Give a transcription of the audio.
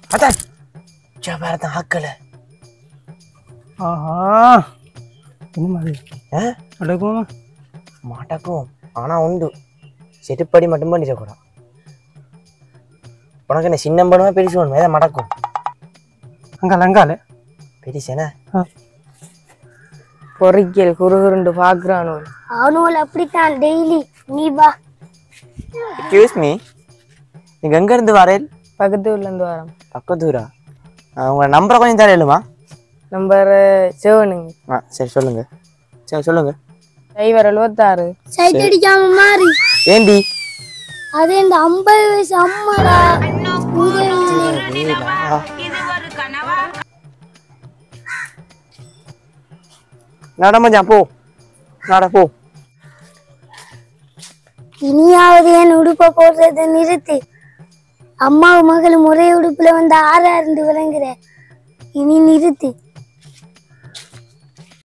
அதான் பாரதான் ஆக்கல ஆஹா என்ன மாதிரி ஆ நடக்குமா மாட்டாக்கும் ஆனா உண்டு செட்டுப்படி மட்டும் பண்ணிடக்கூடாது உனக்கு என்ன சின்ன படமா பெருசு வேணும் ஏதாவது மடக்கும் அங்கால அங்கால பெருசேனா பொறிக்கல் குறுகுருண்டு பாக்குறானோ அவனும் அப்படித்தான் டெய்லி நீ வா எக்ஸ்கியூஸ் மீ நீங்க எங்க இருந்து வரேன் பக்கத்து ஊர்ல இருந்து வரோம் பக்கத்தூரா உங்க நம்பரை கொஞ்சம் தரையிலுமா நம்பர் சிவனுங்க ஆ சரி சொல்லுங்க சரி சொல்லுங்க சைவர் எழுபத்தாறு சைட் அடிக்காம மாறி ஏண்டி அது இந்த ஐம்பது வயசு அம்மாடா உதவி நட மச்சான் போ நட போ இனியாவது என் உடுப்பை போடுறதை நிறுத்து அம்மாவும் மகளும் ஒரே உடுப்புல வந்து ஆறா இருந்து விளங்குற இனி நிறுத்து